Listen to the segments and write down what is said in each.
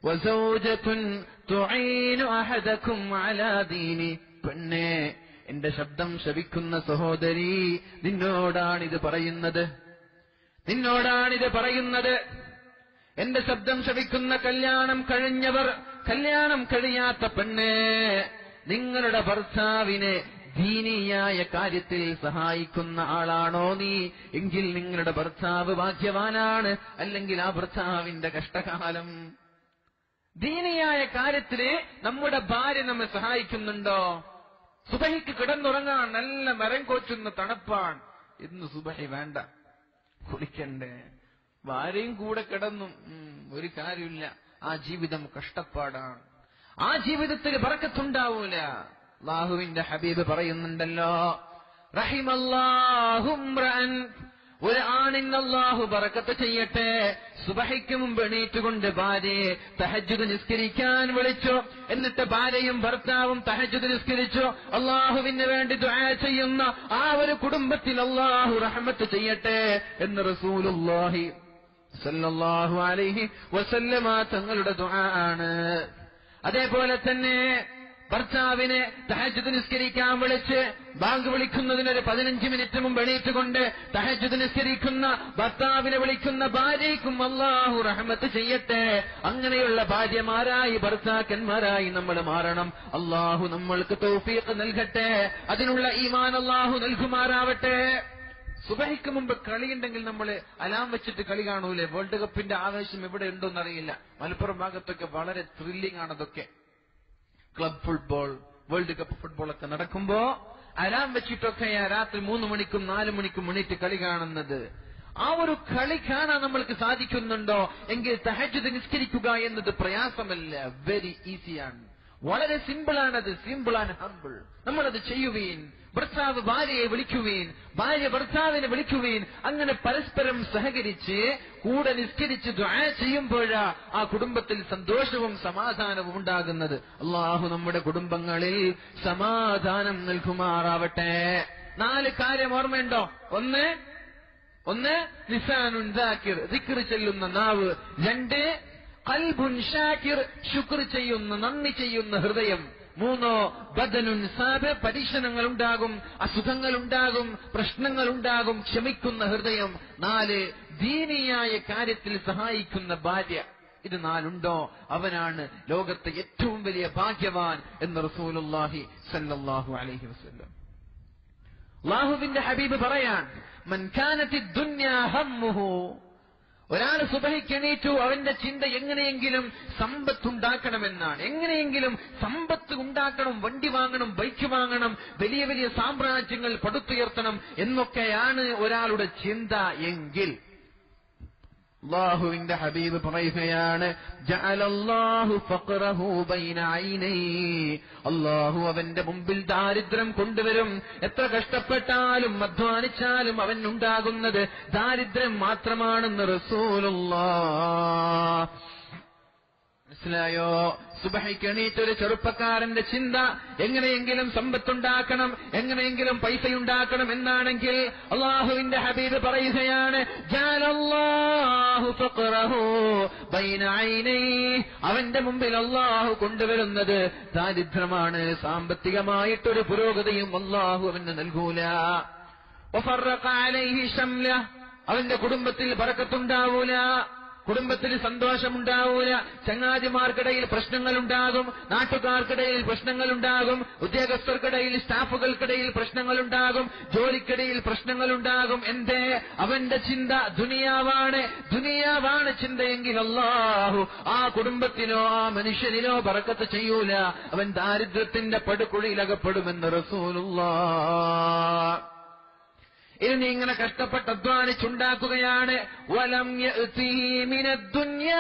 വസൗജത്തുൻ തുഈനു അഹദക്കും അലാ ദീനി പെണ്ണേ എന്റെ ശബ്ദം ശവിക്കുന്ന സഹോദരി നിന്നോടാണിത് പറയുന്നത് നിന്നോടാണിത് പറയുന്നത് എന്റെ ശബ്ദം ശവിക്കുന്ന കല്യാണം കഴിഞ്ഞവർ കല്യാണം കഴിയാത്ത പെണ്ണ് നിങ്ങളുടെ ഭർത്താവിനെ ദീനീയായ കാര്യത്തിൽ സഹായിക്കുന്ന ആളാണോ നീ എങ്കിൽ നിങ്ങളുടെ ഭർത്താവ് ഭാഗ്യവാനാണ് അല്ലെങ്കിൽ ആ ഭർത്താവിന്റെ കഷ്ടകാലം ദീനിയായ കാര്യത്തില് നമ്മുടെ ഭാര്യ നമ്മെ സഹായിക്കുന്നുണ്ടോ സുബഹിക്ക് കിടന്നുറങ്ങാൻ നല്ല മരം കോച്ചുന്ന തണുപ്പാണ് ഇന്ന് സുബഹി വേണ്ട കുളിക്കണ്ടേ ഭാര്യയും കൂടെ കിടന്നു ഉം, ഒരു കാര്യമില്ല ആ ജീവിതം കഷ്ടപ്പാടാണ് ആ ജീവിതത്തിൽ ബറക്കത്തുണ്ടാവൂല അള്ളാഹുവിന്റെ ഹബീബ് പറയുന്നുണ്ടല്ലോ റഹിമല്ലാഹുംറൻ ഒരു ആണിന് അള്ളാഹു ബറക്കത്ത് ചെയ്യട്ടെ സുബഹയ്ക്ക് മുമ്പ് എണീറ്റുകൊണ്ട് ഭാര്യയെ തഹജുദ് നിസ്കരിക്കാൻ വിളിച്ചു എന്നിട്ട് ഭാര്യയും ഭർത്താവും തഹജുദ് നിസ്കരിച്ചു അള്ളാഹുവിന് വേണ്ടി ദുആ ചെയ്യുന്ന ആ ഒരു കുടുംബത്തിൽ അള്ളാഹു റഹ്മത്ത് ചെയ്യട്ടെ എന്ന് റസൂലുള്ളാഹി സല്ലല്ലാഹു അലൈഹി വസല്ലമ തങ്ങളുടെ ദുആ ആണ് അതേപോലെ തന്നെ ഭർത്താവിനെ തഹജുദ് നിസ്കരിക്കാൻ വിളിച്ച് ബാങ്ക് വിളിക്കുന്നതിനൊരു പതിനഞ്ച് മിനിറ്റ് മുമ്പ് എണീറ്റുകൊണ്ട് തഹജുദ് നിസ്കരിക്കുന്ന ഭർത്താവിനെ വിളിക്കുന്ന ഭാര്യയ്ക്കും അള്ളാഹു റഹ്മത്ത് ചെയ്യട്ടെ അങ്ങനെയുള്ള ഭാര്യമാരായി ഭർത്താക്കന്മാരായി നമ്മൾ മാറണം അള്ളാഹു നമ്മൾക്ക് തൗഫീഖ് നൽകട്ടെ അതിനുള്ള ഈമാൻ അള്ളാഹു നൽകുമാറാവട്ടെ സുബഹിക്ക് മുമ്പ് കളിയുണ്ടെങ്കിൽ നമ്മൾ അലാം വെച്ചിട്ട് കളി കാണൂലേ വേൾഡ് കപ്പിന്റെ ആവേശം എവിടെ ഉണ്ടോന്ന് അറിയില്ല മലപ്പുറം ഭാഗത്തൊക്കെ വളരെ ത്രില്ലിംഗ് ആണ് അതൊക്കെ club football world cup football ഒക്കെ നടക്കുമ്പോ അലാം വെച്ചിട്ടൊക്കെയാ രാത്രി മൂന്ന് മണിക്കും നാല് മണിക്കും എണീറ്റ് കളി കാണുന്നത് ആ ഒരു കളി കാണാൻ നമ്മൾക്ക് സാധിക്കുന്നുണ്ടോ എങ്കിൽ തഹജുദ് നിസ്കരിക്കുക എന്നത് പ്രയാസമല്ല വെരി ഈസിയാണ് വളരെ സിമ്പിളാണത് സിമ്പിൾ ആൻഡ് ഹമ്പിൾ നമ്മളത് ചെയ്യുവീൻ ഭർത്താവ് ഭാര്യയെ വിളിക്കുവീൻ ഭാര്യ ഭർത്താവിനെ വിളിക്കുവീൻ അങ്ങനെ പരസ്പരം സഹകരിച്ച് കൂടെ നിസ്കരിച്ച് ദ്വാ ചെയ്യുമ്പോഴാ ആ കുടുംബത്തിൽ സന്തോഷവും സമാധാനവും ഉണ്ടാകുന്നത് അള്ളാഹു നമ്മുടെ കുടുംബങ്ങളിൽ സമാധാനം നൽകുമാറാവട്ടെ നാല് കാര്യം ഓർമ്മയുണ്ടോ ഒന്ന് ഒന്ന് നിസാനുൻ ദാക്കിർ ദിക്ർ ചെല്ലുന്ന നാവ് രണ്ട് കൽബുൻ ഷാക്കിർ ശുക്ർ ചെയ്യുന്ന നന്ദി ചെയ്യുന്ന ഹൃദയം മൂന്നോ ബദനുൻ സാബ് പരീക്ഷണങ്ങൾ ഉണ്ടാകും അസുഖങ്ങൾ ഉണ്ടാകും പ്രശ്നങ്ങൾ ഉണ്ടാകും ക്ഷമിക്കുന്ന ഹൃദയം നാല് ദീനിയായ കാര്യത്തിൽ സഹായിക്കുന്ന ഭാര്യ ഇത് നാലുണ്ടോ അവനാണ് ലോകത്തെ ഏറ്റവും വലിയ ഭാഗ്യവാൻ എന്ന് റസൂലുള്ളാഹി സല്ലല്ലാഹു അലൈഹി വസല്ലം അള്ളാഹുവിന്റെ ഹബീബ് പറയാൻ മൻ കാനത്തി ദുന്യാ ഹമ്മുഹു ഒരാൾ സുബഹിക്ക് എണീറ്റു അവന്റെ ചിന്ത എങ്ങനെയെങ്കിലും സമ്പത്തുണ്ടാക്കണമെന്നാണ് എങ്ങനെയെങ്കിലും സമ്പത്ത് ഉണ്ടാക്കണം വണ്ടി വാങ്ങണം ബൈക്ക് വാങ്ങണം വലിയ വലിയ സാമ്രാജ്യങ്ങൾ പടുത്തുയർത്തണം എന്നൊക്കെയാണ് ഒരാളുടെ ചിന്ത എങ്കിൽ അള്ളാഹുവിന്റെ ഹബീബ് പറയുകയാണ് ജഅലല്ലാഹു ഫഖറഹു ബൈന ഐനൈ അള്ളാഹു അവന്റെ മുമ്പിൽ ദാരിദ്ര്യം കൊണ്ടുവരും എത്ര കഷ്ടപ്പെട്ടാലും അധ്വാനിച്ചാലും അവൻ ഉണ്ടാകുന്നത് ദാരിദ്ര്യം മാത്രമാണെന്ന് റസൂലുള്ളാഹ് മനസ്സിലായോ സുബഹയ്ക്ക് എണീറ്റൊരു ചെറുപ്പക്കാരന്റെ ചിന്ത എങ്ങനെയെങ്കിലും സമ്പത്തുണ്ടാക്കണം എങ്ങനെയെങ്കിലും പൈസയുണ്ടാക്കണം എന്നാണെങ്കിൽ അള്ളാഹുവിന്റെ ഹബീബ് പറയുകയാണ് ജഅലല്ലാഹു ഫഖറഹു ബൈന ഐനൈ. അവന്റെ മുമ്പിൽ അള്ളാഹു കൊണ്ടുവരുന്നത് ദാരിദ്ര്യമാണ് സാമ്പത്തികമായിട്ടൊരു പുരോഗതിയും അള്ളാഹു അവന് നൽകൂല വഫറഖ അലൈഹി ശംല. അവന്റെ കുടുംബത്തിൽ ബറക്കത്തുണ്ടാവൂല കുടുംബത്തിൽ സന്തോഷമുണ്ടാവൂല ചങ്ങാതിമാർക്കിടയിൽ പ്രശ്നങ്ങളുണ്ടാകും നാട്ടുകാർക്കിടയിൽ പ്രശ്നങ്ങളുണ്ടാകും ഉദ്യോഗസ്ഥർക്കിടയിൽ സ്റ്റാഫുകൾക്കിടയിൽ പ്രശ്നങ്ങളുണ്ടാകും ജോലിക്കിടയിൽ പ്രശ്നങ്ങളുണ്ടാകും എന്തേ അവന്റെ ചിന്ത ദുനിയാവാണ് ദുനിയാവാണ് ചിന്തയെങ്കിൽ അല്ലാഹു ആ കുടുംബത്തിനോ ആ മനുഷ്യനിനോ ബറക്കത്ത് ചെയ്യൂല അവൻ ദാരിദ്ര്യത്തിന്റെ പടുകുഴിയിലകപ്പെടുമെന്ന് റസൂലുള്ള ഇത് നീ ഇങ്ങനെ കഷ്ടപ്പെട്ട് അധ്വാനിച്ചുണ്ടാക്കുകയാണ് വലം യഅ്തിഹി മിനദ്ദുന്യാ.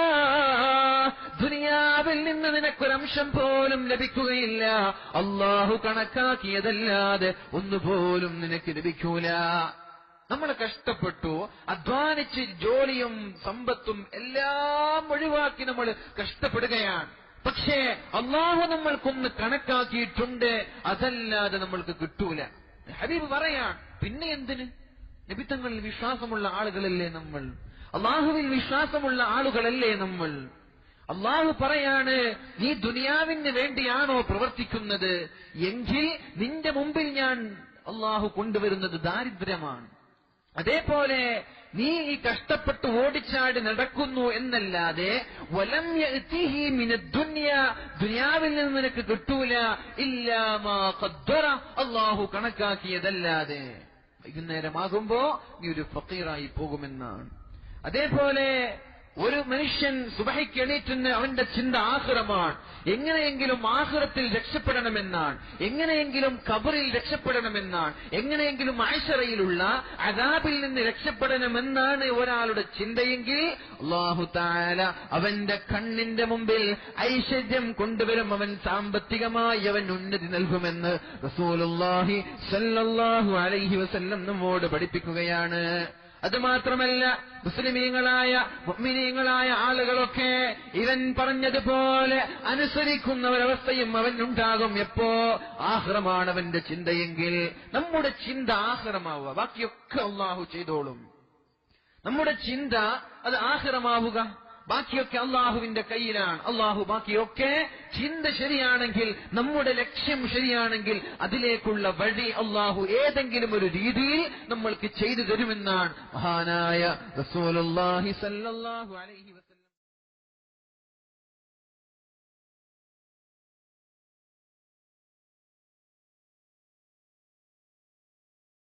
ദുനിയാവിൽ നിന്ന് നിനക്കൊരംശം പോലും ലഭിക്കുകയില്ല അള്ളാഹു കണക്കാക്കിയതല്ലാതെ ഒന്നുപോലും നിനക്ക് ലഭിക്കൂല നമ്മൾ കഷ്ടപ്പെട്ടു അധ്വാനിച്ച് ജോലിയും സമ്പത്തും എല്ലാം ഒഴിവാക്കി നമ്മൾ കഷ്ടപ്പെടുകയാണ് പക്ഷേ അള്ളാഹു നമ്മൾക്കൊന്ന് കണക്കാക്കിയിട്ടുണ്ട് അതല്ലാതെ നമ്മൾക്ക് കിട്ടൂല ഹബീബ് പറയാൻ പിന്നെ എന്തിന് നിബിത്തങ്ങളിൽ വിശ്വാസമുള്ള ആളുകളല്ലേ നമ്മൾ അള്ളാഹുവിൽ വിശ്വാസമുള്ള ആളുകളല്ലേ നമ്മൾ അള്ളാഹു പറയാണ് നീ ദുനിയാവിന് വേണ്ടിയാണോ പ്രവർത്തിക്കുന്നത് എങ്കിൽ നിന്റെ മുമ്പിൽ ഞാൻ അള്ളാഹു കൊണ്ടുവരുന്നത് ദാരിദ്ര്യമാണ് അതേപോലെ നീ ഈ കഷ്ടപ്പെട്ട് ഓടിച്ചാടി നടക്കുന്നു എന്നല്ലാതെ വലം യഅ്തിഹി മിനദ്ദുനിയ ദുനിയാവിൽ നിന്ന് നിനക്ക് കിട്ടൂല ഇല്ലാ മാ ഖദ്ദറ അള്ളാഹു കണക്കാക്കിയതല്ലാതെ വൈകുന്നേരമാകുമ്പോ നീ ഒരു ഫക്കീറായി പോകുമെന്നാണ് അതേപോലെ ഒരു മനുഷ്യൻ സുബഹിക്ക് എണീറ്റുന്ന അവന്റെ ചിന്ത ആഹ്റമാണ് എങ്ങനെയെങ്കിലും ആഹ്റത്തിൽ രക്ഷപ്പെടണമെന്നാണ് എങ്ങനെയെങ്കിലും കബറിൽ രക്ഷപ്പെടണമെന്നാണ് എങ്ങനെയെങ്കിലും ആശറയിലുള്ള അതാബിൽ നിന്ന് രക്ഷപ്പെടണമെന്നാണ് ഒരാളുടെ ചിന്തയെങ്കിൽ അള്ളാഹു താല അവന്റെ കണ്ണിന്റെ മുമ്പിൽ ഐശ്വര്യം കൊണ്ടുവരും അവൻ സാമ്പത്തികമായി അവൻ ഉന്നതി നൽകുമെന്ന് റസൂലുള്ളാഹി സല്ലല്ലാഹു അലൈഹി വസല്ലം നമ്മോട് പഠിപ്പിക്കുകയാണ് അത് മാത്രമല്ല മുസ്ലിമീങ്ങളായ മുഅ്മിനീങ്ങളായ ആളുകളൊക്കെ ഇവൻ പറഞ്ഞതുപോലെ അനുസരിക്കുന്ന ഒരവസ്ഥയും അവനുണ്ടാകും എപ്പോ ആഹ്റമാണ് അവന്റെ ചിന്തയെങ്കിൽ നമ്മുടെ ചിന്ത ആഹ്റമാവുക ബാക്കിയൊക്കെ അള്ളാഹു ചെയ്തോളും നമ്മുടെ ചിന്ത അത് ആഹ്റമാവുക ബാക്കിയൊക്കെ അള്ളാഹുവിന്റെ കയ്യിലാണ് അള്ളാഹു ബാക്കിയൊക്കെ ചിന്ത ശരിയാണെങ്കിൽ നമ്മുടെ ലക്ഷ്യം ശരിയാണെങ്കിൽ അതിലേക്കുള്ള വഴി അള്ളാഹു ഏതെങ്കിലും ഒരു രീതിയിൽ നമ്മൾക്ക് ചെയ്തു തരുമെന്നാണ് മഹാനായ റസൂലുള്ളാഹി സല്ലല്ലാഹു അലൈഹി വസല്ലം